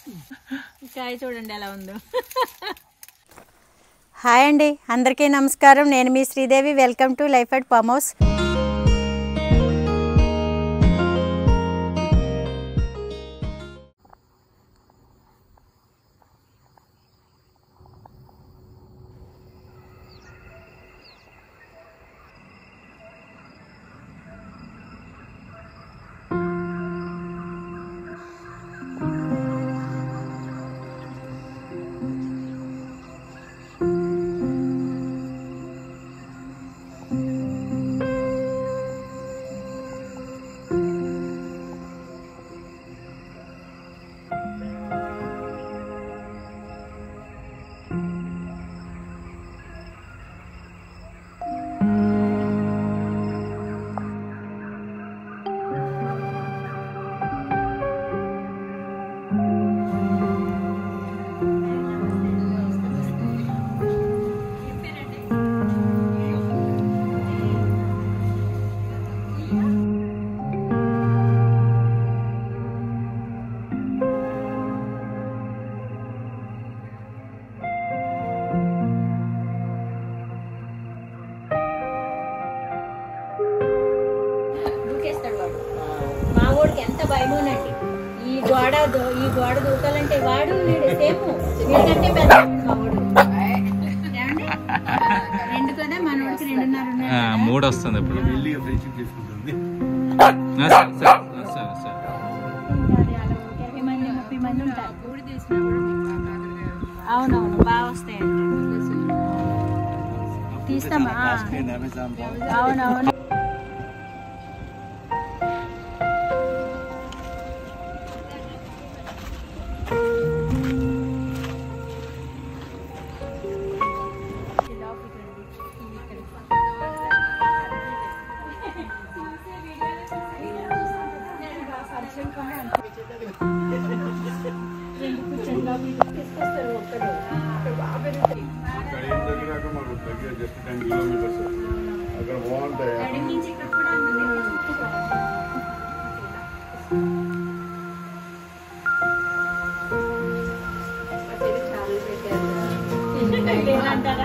ఈ కాయ చూడండి ఎలా ఉందో హాయ్ అండి అందరికీ నమస్కారం నేను మీ Sridevi welcome to life at farm house దూకేస్తాడు వాడు మా వాడికి ఎంత భయమోనండి ఈ గోడ దో- ఈ గోడ దూకాలంటే వాడు వీడు సేమ్ వీడికంటే పెద్ద మా వాడు ఏమండి? రెండు కదా మన వాడికి రెండున్నర ఉన్నాయి ఆ, కదా. మూడు వస్తుంది ఇప్పుడు వెళ్ళి ఫ్రెండ్షిప్ చేసుకుంటుంది ఆ, సరే, సరే, సరే, సరే. అది అలా ఒక ఇరవై మంది ముప్పై మంది ఉంటారు అవునవును బాగా వస్తాయండి తీస్తామా అమెజాన్ అవునవును ఇక్కడ ఏం దగ్గర మాకు దగ్గర జస్ట్ టెన్ కిలోమీటర్స్ అక్కడ బాగుంటాయి అక్కడి నుంచి ఇక్కడ కూడా ఉంది. లేదంటారా?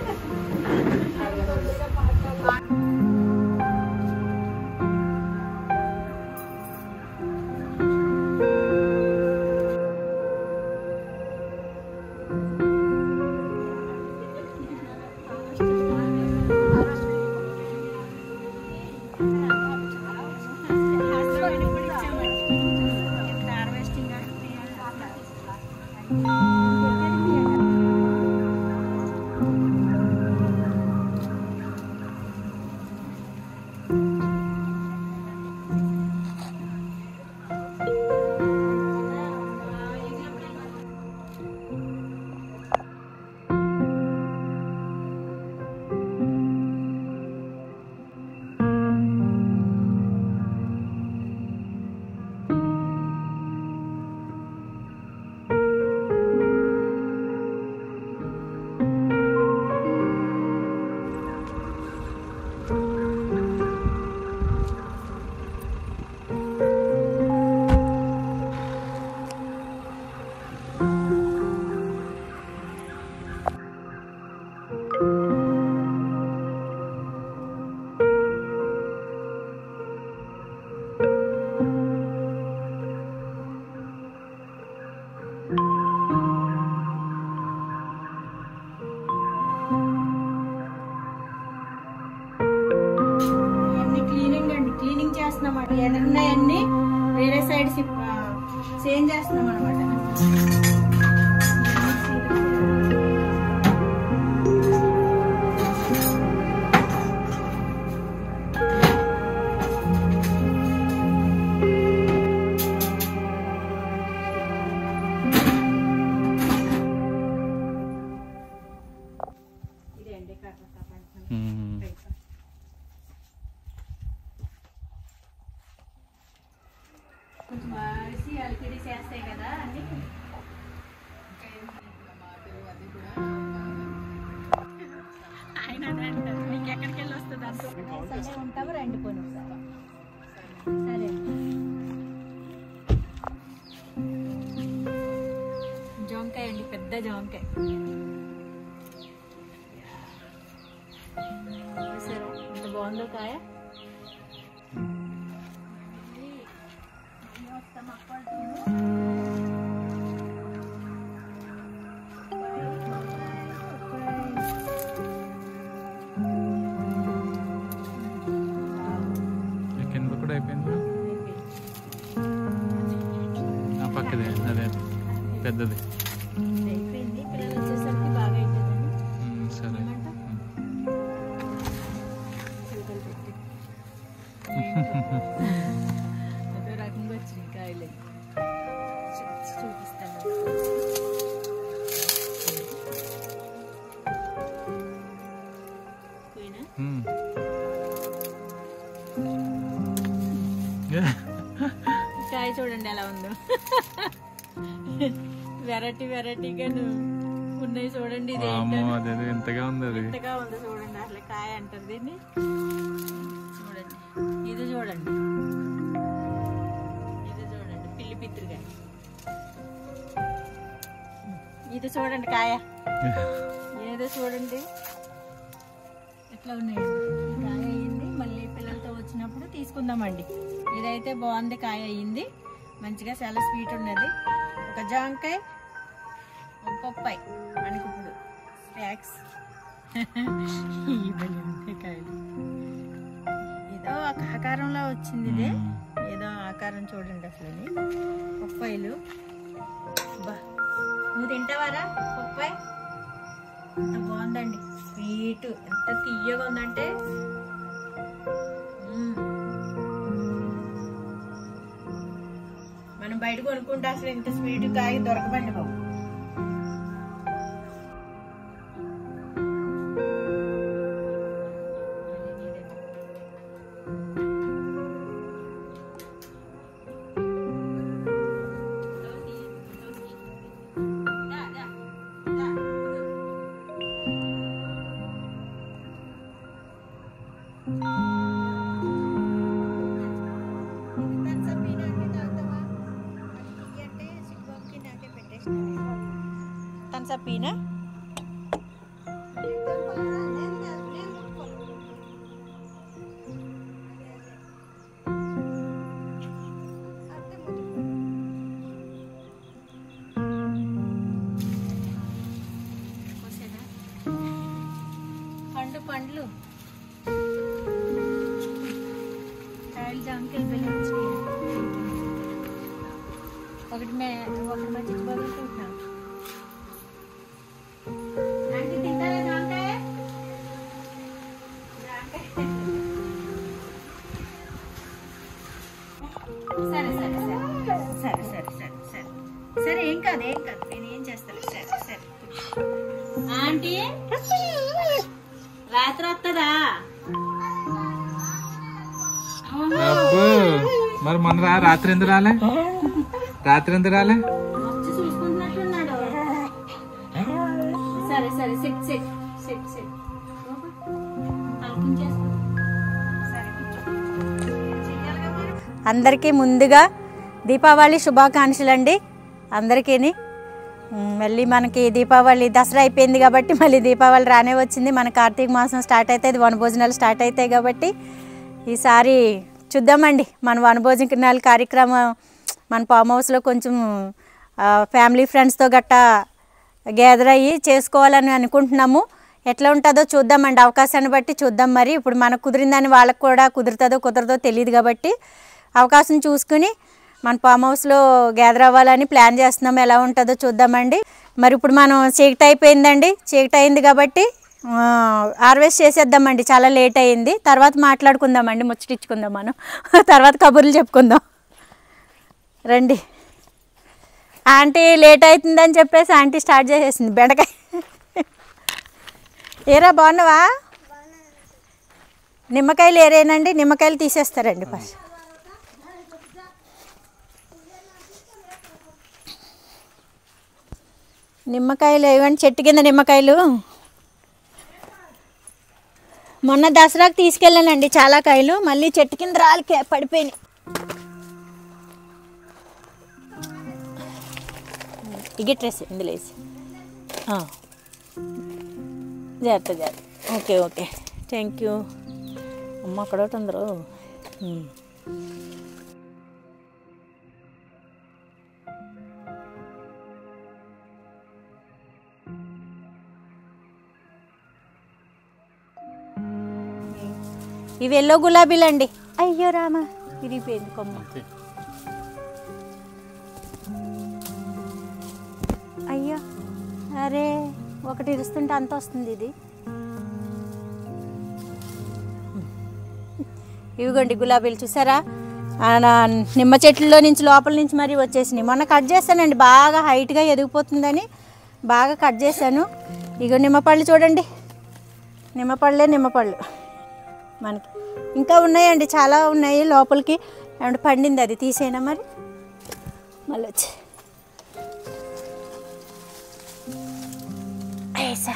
హాస్పిటల్కి కూడా ఇచ్చామండి. ఎంత హార్వెస్టింగ్ అంటే ఇవన్నీ క్లీనింగ్ అండి క్లీనింగ్ చేస్తున్నాం అండి ఎదురున్నాయన్ని వేరే సైడ్ చేంజ్ చేస్తున్నాం అనమాట ఇదే అండి కాకపోతే ఉమ్. కొంచెం అరిసి అలికిడి చేస్తాయి కదా అన్ని ఆయన అదే అంటారు మీకు ఎక్కడికి వెళ్ళి వస్తుంది అంత సండే ఉంటాము రండి పోనీ ఒకసారి. సరే జామకాయ చూసారా ఎంత బాగుందో కాయ ఈ కింద కూడా అయిపోయింది ఆ పక్కదే అదే పెద్దది అయిపోయింది పిల్లలు వచ్చేసరికి బాగా అవుతుందని ఉమ్, సరే ఏమంటావ్? ఉమ్. చిలుకలు పెట్టి అదో రకంగా వచ్చినాయి కాయలు చూ- చూపిస్తాను పోయినా ఉమ్. ఈ కాయ చూడండి ఎలా ఉందో వెరైటీ వెరైటీగా ఉన్నాయి చూడండి ఇది వామ్మో, ఏంటో అదేదో ఎంతగా ఉంది అది ఎంతగా ఉందో చూడండి అసలు కాయ అంటారు దీన్ని చూడండి ఇది చూడండి ఇది చూడండి పిల్లి పిత్రుగా ఇది చూడండి కాయ ఏదో చూడండి ఎట్లా ఉన్నాయండి ఈ కాయ అయ్యింది మళ్ళీ పిల్లలతో వచ్చినప్పుడు తీసుకుందామండి ఇదైతే బాగుంది కాయ అయ్యింది మంచిగా చాలా స్వీట్ ఉన్నది ఒక జాంకాయ ఒక పప్పాయి మనకి ఇప్పుడు స్నాక్స్ ఈ భలే ఉన్నాయి కాయలు ఏదో ఒక ఆకారంలో వచ్చింది ఇదే ఏదో ఆకారం చూడండి అసలు ఇది. పప్పాయిలు బా నువ్వు తింటావారా పప్పాయి ఎంత బాగుందండి స్వీట్ ఎంత తీయగా ఉందంటే మ్మ్. మనం బయట కొనుక్కుంటే అసలు ఇంత స్వీట్ కాయ దొరకబండి బాబు తనసపీనా పండు పండ్లు కాయలు జామకాయలు బెల్లం వచ్చినాయి. ఒకటి మే ఒకటి మధ్య బాగుంటున్నాం ఆంటీ తింటారా జామకాయ జామకాయ. సరే సరే సరే సరే సరే సరే సరే సరే ఏం కాదు ఏం కాదు నేను ఏం చేస్తాను సరే సరే ఆంటీ రాత్రి వస్తుందా అబ్బో మరి మొన్న రా రాత్రి ఎందుకు రాలే రాత్రి ఎందుకు రాలే వచ్చి చూసుకుంటున్నట్టున్నాడు సరే సరే సెట్ సెట్ సెట్ సెట్ తలకించేసుకో సరే కూర్చో చెయ్యాలిగా మరి అందరికీ ముందుగా దీపావళి శుభాకాంక్షలు అండి అందరికీని ఉమ్, మళ్ళీ మనకి దీపావళి దసరా అయిపోయింది కాబట్టి మళ్ళీ దీపావళి రానే వచ్చింది మన కార్తీక మాసం స్టార్ట్ అవుతుంది వనభోజనాలు స్టార్ట్ అవుతాయి కాబట్టి ఈసారి చూద్దామండి మన వనభోజనాల కార్యక్రమం మన ఫామ్ హౌస్లో కొంచెం ఆ, ఫ్యామిలీ ఫ్రెండ్స్తో గట్టా గ్యాదర్ అయ్యి చేసుకోవాలని అనుకుంటున్నాము ఎట్లా ఉంటుందో చూద్దామండి అవకాశాన్ని బట్టి చూద్దాం మరి ఇప్పుడు మనకు కుదిరిందని వాళ్ళకు కూడా కుదురుతుందో కుదరదో తెలియదు కాబట్టి అవకాశం చూసుకుని మన ఫామ్ హౌస్లో గ్యాదర్ అవ్వాలని ప్లాన్ చేస్తున్నాం ఎలా ఉంటుందో చూద్దామండి మరి ఇప్పుడు మనం చీకటి అయిపోయిందండి చీకటి అయింది కాబట్టి హార్వెస్ట్ చేసేద్దామండి చాలా లేట్ అయింది తర్వాత మాట్లాడుకుందామండి ముచ్చటించుకుందాం మనం తర్వాత కబుర్లు చెప్పుకుందాం రండి ఆంటీ లేట్ అవుతుందని చెప్పేసి ఆంటీ స్టార్ట్ చేసేసింది బెండకాయ ఏరా బాగున్నావా నిమ్మకాయలు ఏరేనండి నిమ్మకాయలు తీసేస్తారండి ఫస్ట్ నిమ్మకాయలు ఏవండి చెట్టు కింద నిమ్మకాయలు మొన్న దసరాకు తీసుకెళ్ళానండి చాలా కాయలు మళ్ళీ చెట్టు కింద రాలి కే- పడిపోయినాయి ఇగిట్రేసి ఇందులో వేసి ఆ. జాగ్రత్త జాగ్రత్త ఓకే ఓకే థ్యాంక్ యూ అమ్మ అక్కడ ఒకటి ఉందరు ఉమ్. ఇవి ఎల్లో గులాబీలు అండి అయ్యో రామా విరిగిపోయింది కొమ్మ అంతే అయ్యో అరే ఒకటి ఇరుస్తుంటే అంత వస్తుంది ఇది ఇవిగోండి గులాబీలు చూసారా ఆ, నా నిమ్మ చెట్లలో నుంచి లోపల నుంచి మరీ వచ్చేసినాయి మొన్న కట్ చేశానండి బాగా హైట్గా ఎదిగిపోతుందని బాగా కట్ చేశాను ఇగో నిమ్మపళ్ళు చూడండి నిమ్మపళ్ళే నిమ్మపళ్ళు మనకి ఇంకా ఉన్నాయండి చాలా ఉన్నాయి లోపలికి ఏమంటే పండింది అది తీసేనా మరి మళ్ళీ వచ్చి ఏసా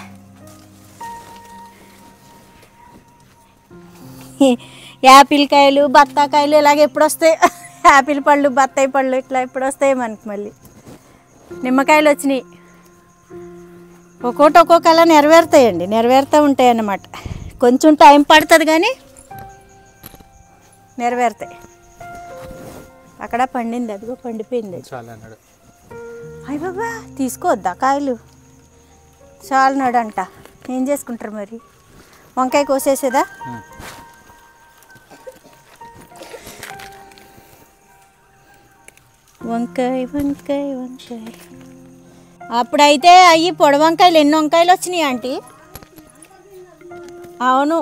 యాపిల్ కాయలు బత్తాకాయలు ఇలాగ ఎప్పుడు వస్తాయి యాపిల్ పళ్ళు బత్తాయి పళ్ళు ఇట్లా ఎప్పుడు వస్తాయి మనకి మళ్ళీ నిమ్మకాయలు వచ్చినాయి ఒక్కోటి ఒక్కొక్కలా నెరవేరుతాయండి నెరవేరుతూ ఉంటాయి అన్నమాట కొంచెం టైం పడుతుంది కానీ నెరవేరుతాయి అక్కడ పండింది అదిగో పండిపోయింది అది చాలా అన్నాడు అయ్య బాబా తీసుకోవద్దా కాయలు చాలనాడంట ఏం చేసుకుంటారు మరి వంకాయ కోసేసేదా ఉమ్. వంకాయ వంకాయ వంకాయ అప్పుడైతే అయ్యి పొడి వంకాయలు ఎన్ని వంకాయలు వచ్చినాయి ఆంటీ అవును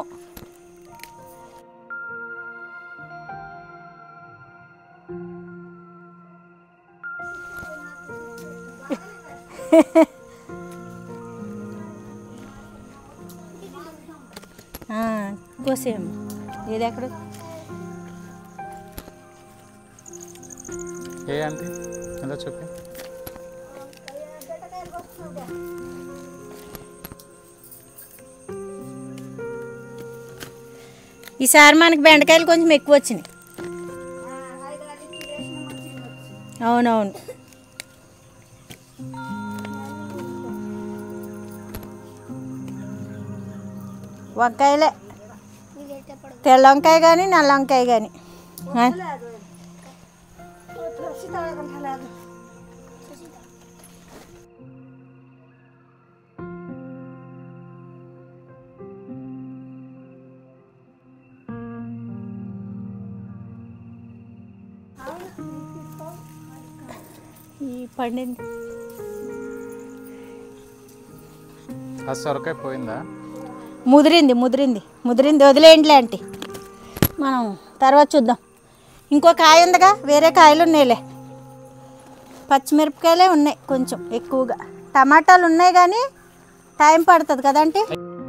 ఆ, కోసేయమ్మ ఇది ఎక్కడ ఏ ఆంటీ ఎలా చెప్పి ఈసారి మనకి బెండకాయలు కొంచెం ఎక్కువ వచ్చినాయి అవునవును వంకాయలే తెల్ల వంకాయ కానీ నల్ల వంకాయ కానీ ఈ పండింది ఆ సొరకాయ పోయిందా ముదిరింది ముదిరింది ముదిరింది వదిలేయండిలే ఆంటీ మనం తర్వాత చూద్దాం ఇంకో కాయ ఉందిగా వేరే కాయలు ఉన్నాయిలే పచ్చిమిరపకాయలే ఉన్నాయి కొంచెం ఎక్కువగా టమాటాలు ఉన్నాయి కానీ టైం పడుతుంది కదంటే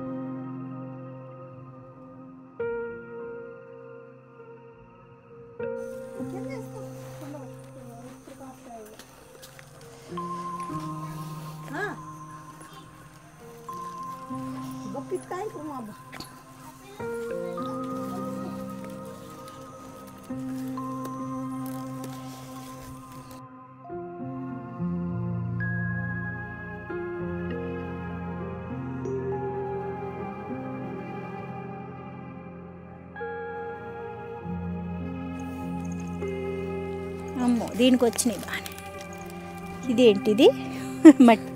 అమ్మో దీనికి వచ్చినాయి బాగానే ఇదేంటిది మట్ట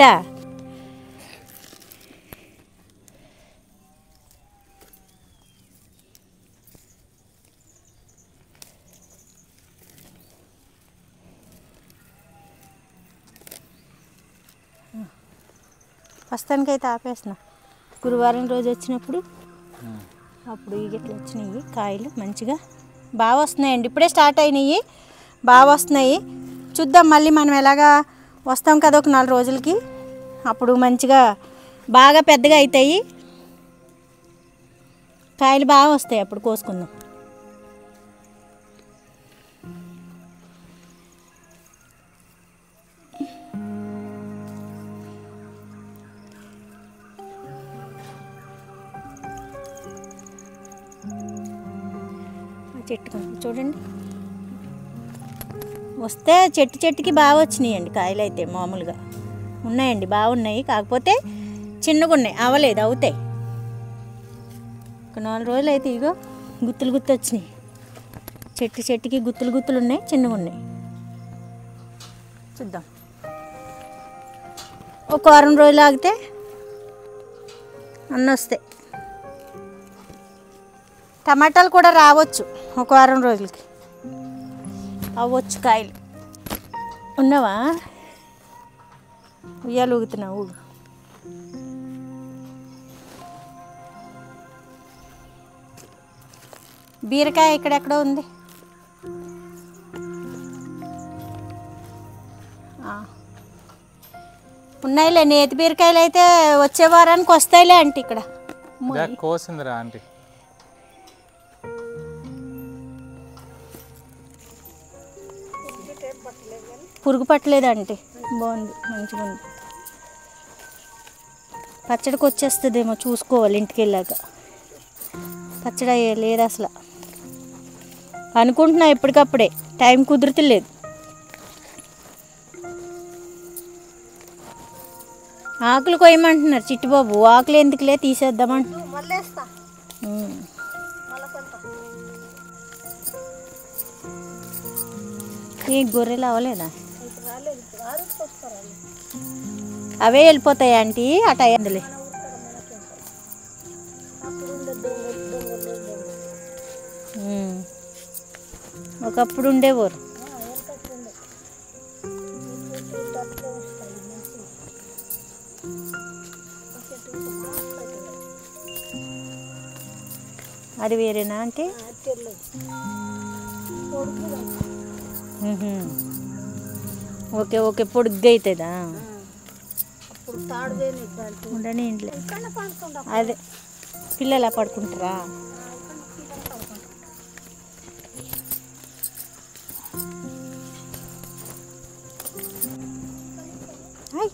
ప్రస్తుతానికైతే ఆపేసిన గురువారం రోజు వచ్చినప్పుడు అప్పుడు ఈ గిట్ల వచ్చినాయి కాయలు మంచిగా బాగా వస్తున్నాయండి ఇప్పుడే స్టార్ట్ అయినాయి బాగా వస్తున్నాయి చూద్దాం మళ్ళీ మనం ఎలాగా వస్తాం కదా ఒక నాలుగు రోజులకి అప్పుడు మంచిగా బాగా పెద్దగా అవుతాయి కాయలు బాగా వస్తాయి అప్పుడు కోసుకుందాం ఆ చెట్టు కొంచెం చూడండి వస్తే చెట్టు చెట్టుకి బాగా వచ్చినాయండి కాయలు అయితే మామూలుగా ఉన్నాయండి బాగున్నాయి కాకపోతే చిన్నగా ఉన్నాయి అవ్వలేదు అవుతాయి ఒక నాలుగు రోజులు అయితే ఇగో గుత్తులు గుత్తు వచ్చినాయి చెట్టు చెట్టుకి గుత్తులు గుత్తులు ఉన్నాయి చిన్నగా ఉన్నాయి చూద్దాం ఒక వారం రోజులు ఆగితే అన్నీ వస్తాయి టమాటాలు కూడా రావచ్చు ఒక వారం రోజులకి అవ్వచ్చు కాయలు ఉన్నావా ఉయ్యాలు ఊగుతున్నావు ఊగు బీరకాయ ఇక్కడెక్కడో ఉంది ఆ. ఉన్నాయిలే నేతి బీరకాయలు అయితే వచ్చే వారానికి వస్తాయిలే అంటే ఇక్కడ ఇదా కోసిందిరా ఆంటీ పురుగు పట్టలేదు అంటే బాగుంది మంచిగా ఉంది పచ్చడికి వచ్చేస్తుందేమో చూసుకోవాలి ఇంటికి వెళ్ళాక పచ్చడి అయ్యే లేదు అసలు అనుకుంటున్నా ఎప్పటికప్పుడే టైం కుదురుతలేదు ఆకులు కొయ్యమంటున్నారు చిట్టుబాబు ఆకులు ఎందుకులే తీసేద్దామంట ఉమ్. ఏ గొర్రెలు అవ్వలేదా అవే వెళ్ళిపోతాయి ఆంటీ అటు అయ్యిందిలే ఉమ్. ఒకప్పుడు ఉండేవారు అది వేరేనా అంటే మ్మ్హ. ఓకే ఓకే పొడుగ్గా అవుతుందా ఉండని ఇంట్లో అదే పిల్లలు పడుకుంటారా హాయ్.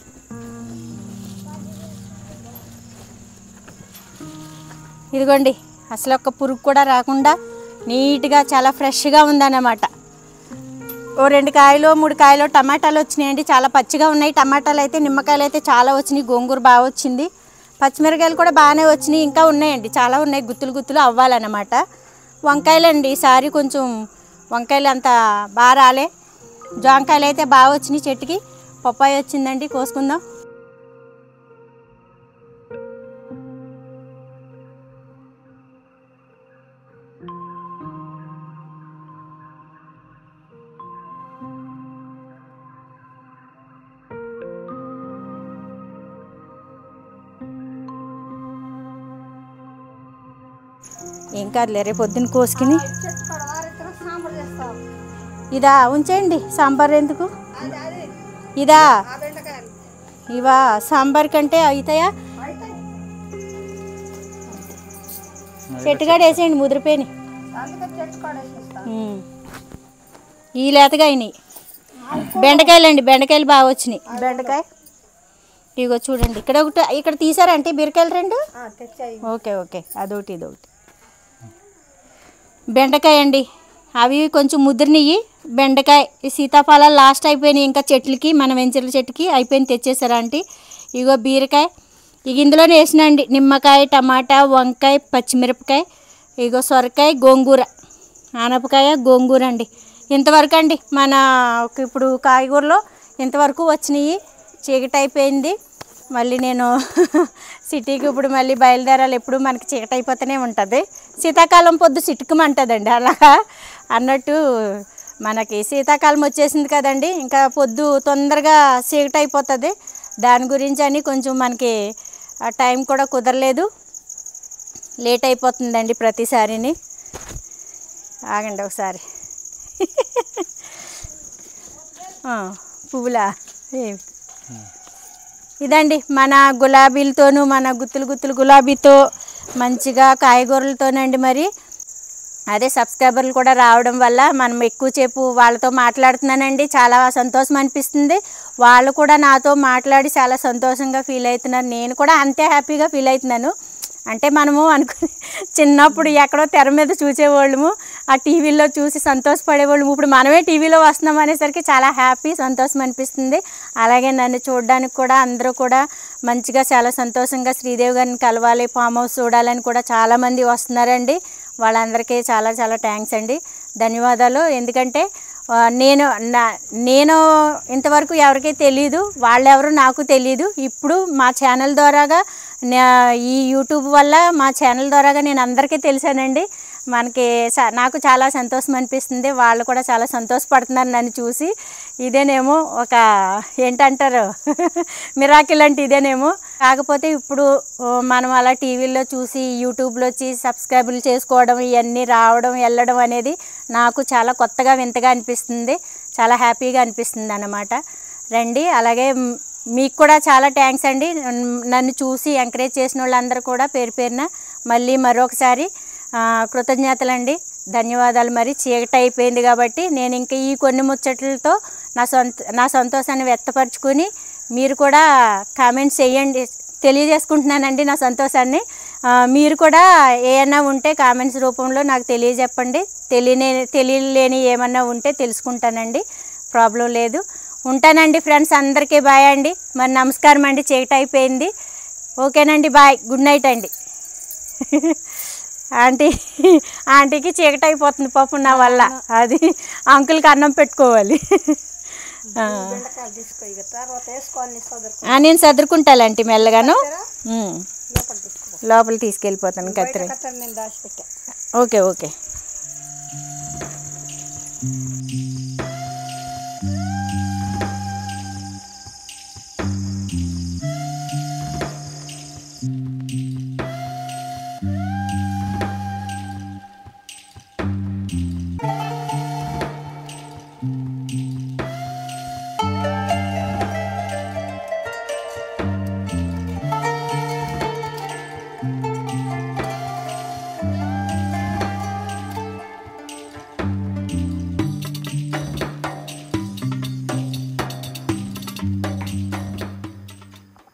ఇదిగోండి అసలు ఒక్క పురుగు కూడా రాకుండా నీట్గా చాలా ఫ్రెష్గా ఉందన్నమాట ఓ రెండు కాయలు మూడు కాయలు టమాటాలు వచ్చినాయండి చాలా పచ్చిగా ఉన్నాయి టమాటాలు అయితే నిమ్మకాయలు అయితే చాలా వచ్చినాయి గోంగూర బాగా వచ్చింది పచ్చిమిరకాయలు కూడా బాగానే వచ్చినాయి ఇంకా ఉన్నాయండి చాలా ఉన్నాయి గుత్తులు గుత్తులు అవ్వాలన్నమాట వంకాయలు అండి ఈసారి కొంచెం వంకాయలు అంత బాగా రాలే జాంకాయలు అయితే బాగా వచ్చినాయి చెట్టుకి పప్పాయి వచ్చిందండి కోసుకుందాం ఏం కాదులే రేపు పొద్దున్న కోసుకుని ఇదా ఉంచేయండి సాంబార్ ఎందుకు ఇదా ఇవా సాంబార్ కంటే అవుతాయా చెట్టుగాడు వేసేయండి ముదిరిపోయి ఈ లేతగా అయినాయి బెండకాయలు అండి బెండకాయలు బాగా వచ్చినాయి బెండకాయ ఇగో చూడండి ఇక్కడ ఒకటి ఇక్కడ తీసారంటే బీరకాయలు రెండు ఓకే ఓకే అదొకటి ఇదొకటి బెండకాయ అండి అవి కొంచెం ముదిరినవి బెండకాయ ఈ సీతాఫలాలు లాస్ట్ అయిపోయినాయి ఇంకా చెట్లకి మన వెంచర్ల చెట్టుకి అయిపోయింది తెచ్చేసారా ఆంటీ ఇగో బీరకాయ ఇక ఇందులోనే వేసినండి నిమ్మకాయ టమాటా వంకాయ పచ్చిమిరపకాయ ఇగో సొరకాయ గోంగూర ఆనపకాయ గోంగూర అండి ఇంతవరకు అండి మన ఇప్పుడు కాయగూరలో ఇంతవరకు వచ్చినాయి చీకటి అయిపోయింది మళ్ళీ నేను సిటీకి ఇప్పుడు మళ్ళీ బయలుదేరాలి ఎప్పుడు మనకి చీకటి అయిపోతూనే ఉంటుంది శీతాకాలం పొద్దు సిట్టుకుమంటుందండి అలాగా అన్నట్టు మనకి శీతాకాలం వచ్చేసింది కదండి ఇంకా పొద్దు తొందరగా చీకటి అయిపోతుంది దాని గురించి అని కొంచెం మనకి ఆ టైం కూడా కుదరలేదు లేట్ అయిపోతుందండి ప్రతిసారిని ఆగండి ఒకసారి ఆ, పువ్వులా ఏమి ఇదండి మన గులాబీలతోనూ మన గుత్తులు గుత్తులు గులాబీతో మంచిగా కాయగూరలతోనండి మరి అదే సబ్స్క్రైబర్లు కూడా రావడం వల్ల మనం ఎక్కువసేపు వాళ్ళతో మాట్లాడుతున్నానండి చాలా సంతోషం అనిపిస్తుంది వాళ్ళు కూడా నాతో మాట్లాడి చాలా సంతోషంగా ఫీల్ అవుతున్నారు నేను కూడా అంతే హ్యాపీగా ఫీల్ అవుతున్నాను అంటే మనము అనుకు చిన్నప్పుడు ఎక్కడో తెర మీద చూసేవాళ్ళము ఆ టీవీలో చూసి సంతోషపడేవాళ్ళు ఇప్పుడు మనమే టీవీలో వస్తున్నాం అనేసరికి చాలా హ్యాపీ సంతోషం అనిపిస్తుంది అలాగే నన్ను చూడడానికి కూడా అందరూ కూడా మంచిగా చాలా సంతోషంగా శ్రీదేవి గారిని కలవాలి ఫామ్ హౌస్ చూడాలని కూడా చాలామంది వస్తున్నారండి వాళ్ళందరికీ చాలా చాలా థ్యాంక్స్ అండి ధన్యవాదాలు ఎందుకంటే ఆ, నేను నా నేను ఇంతవరకు ఎవరికీ తెలియదు వాళ్ళెవరు నాకు తెలియదు ఇప్పుడు మా ఛానల్ ద్వారాగా నా- ఈ యూట్యూబ్ వల్ల మా ఛానల్ ద్వారాగా నేను అందరికీ తెలిసానండి మనకి చా- నాకు చాలా సంతోషం అనిపిస్తుంది వాళ్ళు కూడా చాలా సంతోషపడుతున్నారు నన్ను చూసి ఇదేనేమో ఒక ఏంటంటారు మిరాకిల్ అంటే ఇదేనేమో కాకపోతే ఇప్పుడు ఓ, మనం అలా టీవీలో చూసి యూట్యూబ్లో వచ్చి సబ్స్క్రైబులు చేసుకోవడం ఇవన్నీ రావడం వెళ్ళడం అనేది నాకు చాలా కొత్తగా వింతగా అనిపిస్తుంది చాలా హ్యాపీగా అనిపిస్తుంది అన్నమాట రండి అలాగే మ్, మీకు కూడా చాలా థ్యాంక్స్ అండి నన్ను- నన్ను చూసి ఎంకరేజ్ చేసిన వాళ్ళందరూ కూడా పేరు పేరున మళ్ళీ మరొకసారి ఆ, కృతజ్ఞతలండి ధన్యవాదాలు మరి చీకటి అయిపోయింది కాబట్టి నేను ఇంకా ఈ కొన్ని ముచ్చట్లతో నా సొంత నా సంతోషాన్ని వ్యక్తపరచుకుని మీరు కూడా కామెంట్స్ చేయండి తెలియజేసుకుంటున్నానండి నా సంతోషాన్ని ఆ, మీరు కూడా ఏమన్నా ఉంటే కామెంట్స్ రూపంలో నాకు తెలియజెప్పండి తెలియని తెలియలేని ఏమన్నా ఉంటే తెలుసుకుంటానండి ప్రాబ్లం లేదు ఉంటానండి ఫ్రెండ్స్ అందరికీ బాయ్ అండి మరి నమస్కారం అండి చీకటి అయిపోయింది ఓకేనండి బాయ్ గుడ్ నైట్ అండి ఆంటీ ఆంటీకి చీకటి అయిపోతుంది పాపం నా వల్ల అది అంకుల్కి అన్నం పెట్టుకోవాలి ఆ. ఆ, నేను సర్దుకుంటాలంటే మెల్లగాను ఉమ్. లోపల తీసుకెళ్ళిపోతాను కత్తిరి ఓకే ఓకే